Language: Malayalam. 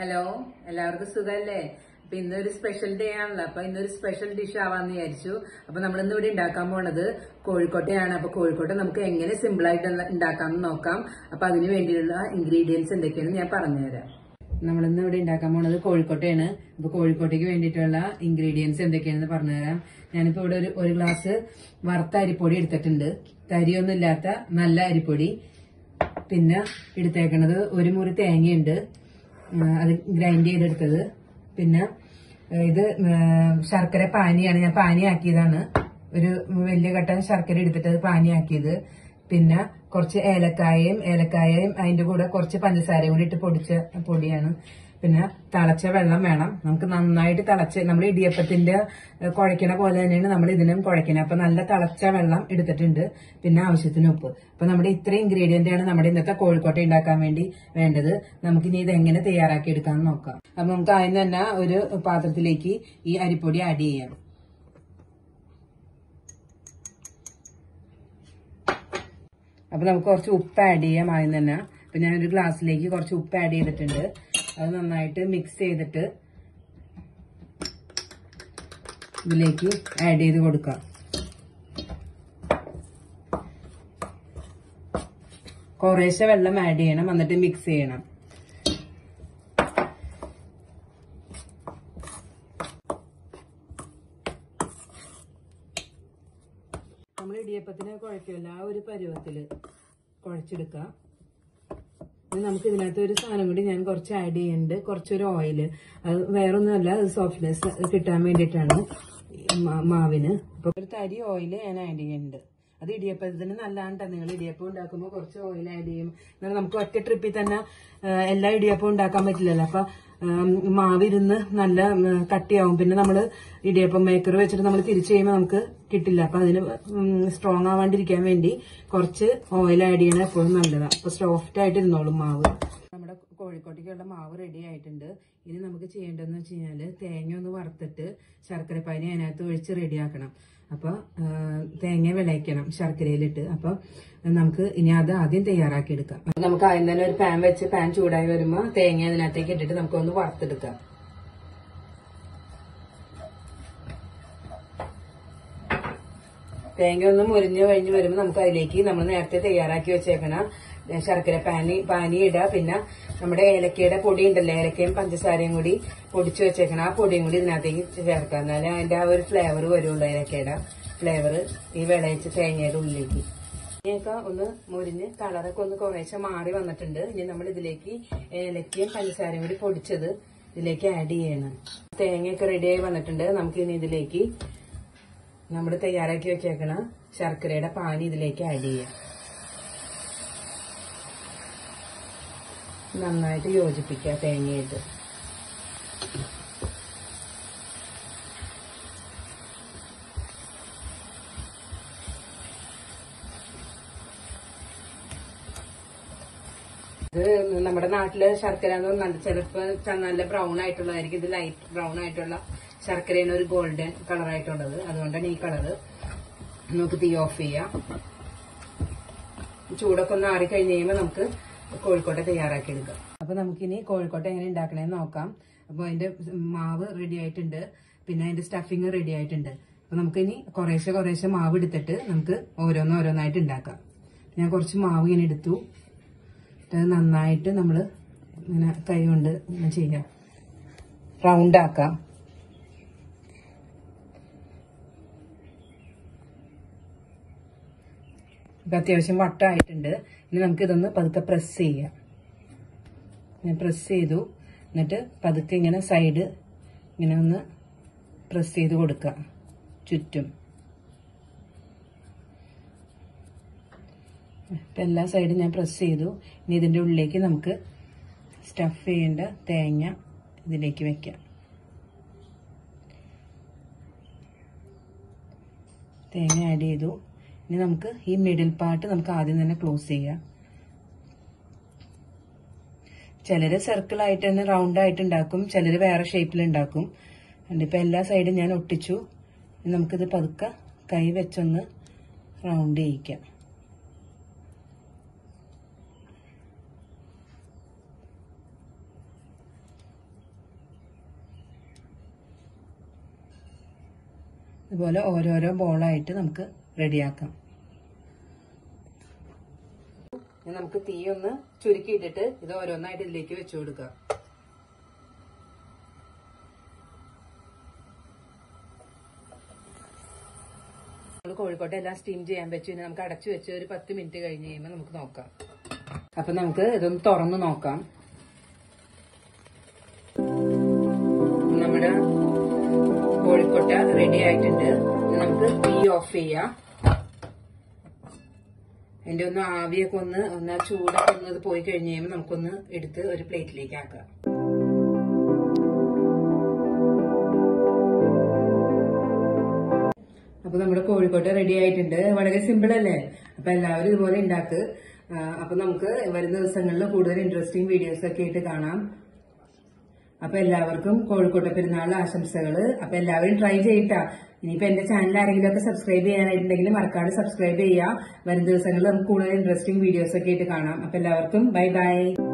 ഹലോ എല്ലാവർക്കും സുഖല്ലേ അപ്പൊ ഇന്നൊരു സ്പെഷ്യൽ ഡേ ആണല്ലോ അപ്പൊ ഇന്നൊരു സ്പെഷ്യൽ ഡിഷ് ആവാന്ന് വിചാരിച്ചു അപ്പൊ നമ്മൾ ഇന്ന് ഇവിടെ ഉണ്ടാക്കാൻ പോണത് കോഴിക്കോട്ടെയാണ് അപ്പൊ കോഴിക്കോട്ടെ നമുക്ക് എങ്ങനെ സിമ്പിൾ ആയിട്ട് ഉണ്ടാക്കാമെന്ന് നോക്കാം അപ്പൊ അതിന് വേണ്ടിയുള്ള ഇൻഗ്രീഡിയൻസ് എന്തൊക്കെയാണെന്ന് ഞാൻ പറഞ്ഞുതരാം നമ്മളിന്ന് ഇവിടെ ഉണ്ടാക്കാൻ പോണത് കോഴിക്കോട്ടെയാണ് അപ്പൊ കോഴിക്കോട്ടേക്ക് വേണ്ടിയിട്ടുള്ള ഇൻഗ്രീഡിയൻസ് എന്തൊക്കെയാണെന്ന് പറഞ്ഞുതരാം ഞാനിപ്പോ ഇവിടെ ഒരു ഒരു ഗ്ലാസ് വറുത്ത അരിപ്പൊടി എടുത്തിട്ടുണ്ട് തരിയൊന്നും ഇല്ലാത്ത നല്ല അരിപ്പൊടി പിന്നെ എടുത്തേക്കണത് ഒരു മുറി തേങ്ങയുണ്ട് ആ, അത് ഗ്രൈൻഡ് ചെയ്തെടുത്തത് പിന്നെ ആ, ഇത് ആ, ശർക്കര പാനിയാണ് ഞാൻ പാനിയാക്കിയതാണ് ഒരു വലിയ കട്ടൻ ശർക്കര എടുത്തിട്ട് അത് പാനിയാക്കിയത് പിന്നെ കുറച്ച് ഏലക്കായയും ഏലക്കായയും അതിന്റെ കൂടെ കുറച്ച് പഞ്ചസാരയും കൂടി ഇട്ട് പൊടിച്ച പൊടിയാണ് പിന്നെ തിളച്ച വെള്ളം വേണം നമുക്ക് നന്നായിട്ട് തിളച്ച് നമ്മൾ ഇടിയപ്പത്തിന്റെ ഏഹ്, കുഴക്കണ പോലെ തന്നെയാണ് നമ്മൾ ഇതിനും കുഴക്കണത് അപ്പൊ നല്ല തിളച്ച വെള്ളം എടുത്തിട്ടുണ്ട് പിന്നെ ആവശ്യത്തിന് ഉപ്പ് അപ്പൊ നമ്മുടെ ഇത്രയും ഇൻഗ്രീഡിയന്റ് ആണ് നമ്മുടെ ഇന്നത്തെ കോഴിക്കോട്ട ഉണ്ടാക്കാൻ വേണ്ടി വേണ്ടത് നമുക്ക് ഇനി ഇത് എങ്ങനെ തയ്യാറാക്കി എടുക്കാമെന്ന് നോക്കാം അപ്പൊ നമുക്ക് ആദ്യം തന്നെ ഒരു പാത്രത്തിലേക്ക് ഈ അരിപ്പൊടി ആഡ് ചെയ്യാം അപ്പൊ നമുക്ക് കുറച്ച് ഉപ്പ് ആഡ് ചെയ്യാം ആദ്യം തന്നെ അപ്പൊ ഞാനൊരു ഗ്ലാസ്സിലേക്ക് കുറച്ച് ഉപ്പ് ആഡ് ചെയ്തിട്ടുണ്ട് അത് നന്നായിട്ട് മിക്സ് ചെയ്തിട്ട് ഇതിലേക്ക് ആഡ് ചെയ്ത് കൊടുക്കാം കുറേശ്ശെ വെള്ളം ആഡ് ചെയ്യണം എന്നിട്ട് മിക്സ് ചെയ്യണം നമ്മൾ ഇടിയപ്പത്തിന് കുഴക്കില്ല ആ ഒരു പരുവത്തില് കുഴച്ചെടുക്കാം ഇനി നമുക്ക് ഇതിനകത്ത് ഒരു സാധനം കൂടി ഞാൻ കുറച്ച് ആഡ് ചെയ്യുന്നുണ്ട് കുറച്ചൊരു ഓയില് അത് വേറൊന്നുമല്ല അത് സോഫ്റ്റ്നെസ് കിട്ടാൻ വേണ്ടിയിട്ടാണ് ഈ മാ- മാവിന് അപ്പൊ ഒരു തരി ഓയില് ഞാൻ ആഡ് ചെയ്യുന്നുണ്ട് അത് ഇടിയപ്പത്തിന് നല്ലതാണ് നിങ്ങൾ ഇടിയപ്പം ഉണ്ടാക്കുമ്പോൾ കുറച്ച് ഓയിൽ ആഡ് ചെയ്യും എന്നാൽ നമുക്ക് ഒറ്റ ട്രിപ്പിൽ തന്നെ ആ, എല്ലാ ഇടിയപ്പവും ഉണ്ടാക്കാൻ പറ്റില്ലല്ലോ അപ്പൊ ആം, മാവിരുന്ന് നല്ല ഉം, കട്ടിയാവും പിന്നെ നമ്മൾ ഇടിയപ്പം മേക്കർ വെച്ചിട്ട് നമ്മൾ തിരിച്ചു കഴിയുമ്പോൾ നമുക്ക് കിട്ടില്ല അപ്പൊ അതിന് സ്ട്രോങ് ആവാണ്ടിരിക്കാൻ വേണ്ടി കുറച്ച് ഓയിൽ ആഡ് ചെയ്യണത് എപ്പോഴും നല്ലതാണ് അപ്പൊ സോഫ്റ്റ് ആയിട്ട് ഇരുന്നോളും മാവ് നമ്മുടെ കോഴിക്കോട്ടേക്കുള്ള മാവ് റെഡി ആയിട്ടുണ്ട് ഇനി നമുക്ക് ചെയ്യേണ്ടതെന്ന് വെച്ച് കഴിഞ്ഞാല് തേങ്ങ ഒന്ന് വറുത്തിട്ട് ശർക്കരപ്പാനി അതിനകത്ത് ഒഴിച്ച് റെഡിയാക്കണം അപ്പൊ ആ, തേങ്ങ വിളയിക്കണം ശർക്കരയിലിട്ട് അപ്പൊ നമുക്ക് ഇനി അത് ആദ്യം തയ്യാറാക്കി എടുക്കാം അപ്പൊ നമുക്ക് ആദ്യം തന്നെ ഒരു പാൻ വെച്ച് പാൻ ചൂടായി വരുമ്പോ തേങ്ങ അതിനകത്തേക്ക് ഇട്ടിട്ട് നമുക്കൊന്ന് വറുത്തെടുക്കാം തേങ്ങ ഒന്ന് മുരിഞ്ഞ് കഴിഞ്ഞ് വരുമ്പോൾ നമുക്ക് അതിലേക്ക് നമ്മൾ നേരത്തെ തയ്യാറാക്കി വെച്ചേക്കണ ശർക്കര പാനി പാനി ഇടുക പിന്നെ നമ്മുടെ ഏലക്കയുടെ പൊടി ഉണ്ടല്ലോ ഏലക്കയും പഞ്ചസാരയും കൂടി പൊടിച്ചു വെച്ചേക്കണ ആ പൊടിയും കൂടി ഇതിനകത്തേക്ക് ചേർക്കാം എന്നാലേ അതിന്റെ ആ ഒരു ഫ്ലേവർ വരുള്ളൂ ഏലക്കയുടെ ഫ്ലേവർ ഈ വിളയിച്ച തേങ്ങയുടെ ഉള്ളിലേക്ക് തേങ്ങയൊക്കെ ഒന്ന് മുരിഞ്ഞ് കളറൊക്കെ ഒന്ന് കുറേശ്ശെ മാറി വന്നിട്ടുണ്ട് ഇനി നമ്മൾ ഇതിലേക്ക് ഏലക്കയും പഞ്ചസാരയും കൂടി പൊടിച്ചത് ഇതിലേക്ക് ആഡ് ചെയ്യണം തേങ്ങയൊക്കെ റെഡിയായി വന്നിട്ടുണ്ട് നമുക്ക് ഇനി ഇതിലേക്ക് നമ്മൾ തയ്യാറാക്കി വെച്ചേക്കണ ശർക്കരയുടെ പാനി ഇതിലേക്ക് ആഡ് ചെയ്യാം നന്നായിട്ട് യോജിപ്പിക്കുക തേങ്ങയിട്ട് ഇത് നമ്മുടെ നാട്ടില് ശർക്കര എന്ന് പറഞ്ഞാൽ ചിലപ്പോ ച- നല്ല ബ്രൗൺ ആയിട്ടുള്ളതായിരിക്കും ഇത് ലൈറ്റ് ബ്രൗൺ ആയിട്ടുള്ള ശർക്കരയാണ് ഒരു ഗോൾഡൻ കളർ ആയിട്ടുള്ളത് അതുകൊണ്ടാണ് ഈ കളറ് നമുക്ക് തീ ഓഫ് ചെയ്യാം ചൂടൊക്കെ ഒന്ന് ആറി കഴിഞ്ഞ് കഴിയുമ്പോൾ നമുക്ക് കോഴിക്കോട്ടെ തയ്യാറാക്കി എടുക്കാം അപ്പൊ നമുക്കിനി കോഴിക്കോട്ടെ എങ്ങനെ ഉണ്ടാക്കണേന്ന് നോക്കാം അപ്പൊ അതിന്റെ മാവ് റെഡി ആയിട്ടുണ്ട് പിന്നെ അതിന്റെ സ്റ്റഫിങ് റെഡി ആയിട്ടുണ്ട് അപ്പൊ നമുക്കിനി കുറേശ്ശെ കുറേശ്ശെ മാവ് എടുത്തിട്ട് നമുക്ക് ഓരോന്ന് ഓരോന്നായിട്ട് ഉണ്ടാക്കാം ഞാൻ കുറച്ച് മാവ് ഇങ്ങനെ എടുത്തു അത് നന്നായിട്ട് നമ്മൾ ഇങ്ങനെ കൈ കൊണ്ട് ഇങ്ങനെ ചെയ്യാം റൗണ്ട് ആക്കാം ഇപ്പൊ അത്യാവശ്യം വട്ടമായിട്ടുണ്ട് ഇനി നമുക്ക് ഇതൊന്ന് പതുക്കെ പ്രസ് ചെയ്യാം ഞാൻ പ്രസ് ചെയ്തു എന്നിട്ട് പതുക്കെ ഇങ്ങനെ സൈഡ് ഇങ്ങനെ ഒന്ന് പ്രസ് ചെയ്ത് കൊടുക്കുക ചുറ്റും ഇപ്പം എല്ലാ സൈഡും ഞാൻ പ്രസ് ചെയ്തു ഇനി ഇതിൻ്റെ ഉള്ളിലേക്ക് നമുക്ക് സ്റ്റഫ് ചെയ്യേണ്ട തേങ്ങ ഇതിലേക്ക് വെക്കാം തേങ്ങ ആഡ് ചെയ്തു ഇനി നമുക്ക് ഈ മിഡിൽ പാർട്ട് നമുക്ക് ആദ്യം തന്നെ ക്ലോസ് ചെയ്യാം ചിലര് സർക്കിൾ ആയിട്ട് തന്നെ റൗണ്ട് ആയിട്ട് ഉണ്ടാക്കും ചിലര് വേറെ ഷേപ്പിൽ ഉണ്ടാക്കും ഇപ്പൊ എല്ലാ സൈഡും ഞാൻ ഒട്ടിച്ചു ഇനി നമുക്കിത് പതുക്കെ കൈ വെച്ചൊന്ന് റൗണ്ട് ചെയ്യിക്കാം ഇതുപോലെ ഓരോരോ ബോളായിട്ട് നമുക്ക് റെഡിയാക്കാം ഇനി നമുക്ക് തീ ഒന്ന് ചുരുക്കിയിട്ടിട്ട് ഇത് ഓരോന്നായിട്ട് ഇതിലേക്ക് വെച്ചു കൊടുക്കാം നമ്മൾ കോഴിക്കോട്ടെ എല്ലാം സ്റ്റീം ചെയ്യാൻ വെച്ചു ഇനി നമുക്ക് അടച്ചു വെച്ച് ഒരു പത്ത് മിനിറ്റ് കഴിഞ്ഞ് കഴിയുമ്പോൾ നമുക്ക് നോക്കാം അപ്പൊ നമുക്ക് ഇതൊന്ന് തുറന്ന് നോക്കാം നമ്മുടെ കോഴിക്കോട്ട റെഡി ആയിട്ടുണ്ട് ഇനി നമുക്ക് തീ ഓഫ് ചെയ്യാം എന്റെ ഒന്ന് ആവിയൊക്കെ ഒന്ന് ഒന്ന് ആ ചൂടൊക്കെ ഒന്ന് ഇത് പോയി കഴിഞ്ഞ് കഴിയുമ്പോൾ നമുക്കൊന്ന് എടുത്ത് ഒരു പ്ലേറ്റിലേക്ക് ആക്കാം അപ്പൊ നമ്മുടെ കോഴിക്കോട്ട് റെഡി ആയിട്ടുണ്ട് വളരെ സിമ്പിൾ അല്ലേ അപ്പൊ എല്ലാവരും ഇതുപോലെ ഉണ്ടാക്ക് ആ, അപ്പൊ നമുക്ക് വരുന്ന ദിവസങ്ങളിൽ കൂടുതൽ ഇൻട്രസ്റ്റിംഗ് വീഡിയോസ് ഒക്കെ ആയിട്ട് കാണാം അപ്പൊ എല്ലാവർക്കും കോഴിക്കോട്ടെ പെരുന്നാൾ ആശംസകള് അപ്പൊ എല്ലാവരും ട്രൈ ചെയ്യട്ടാ ഇനിയിപ്പോ എന്റെ ചാനൽ ആരെങ്കിലും ഒക്കെ സബ്സ്ക്രൈബ് ചെയ്യാനായിട്ടുണ്ടെങ്കിൽ മറക്കാതെ സബ്സ്ക്രൈബ് ചെയ്യുക വരും ദിവസങ്ങളിൽ നമുക്ക് കൂടുതൽ ഇൻട്രസ്റ്റിംഗ് വീഡിയോസ് ഒക്കെ ആയിട്ട് കാണാം അപ്പൊ എല്ലാവർക്കും ബൈ ബൈ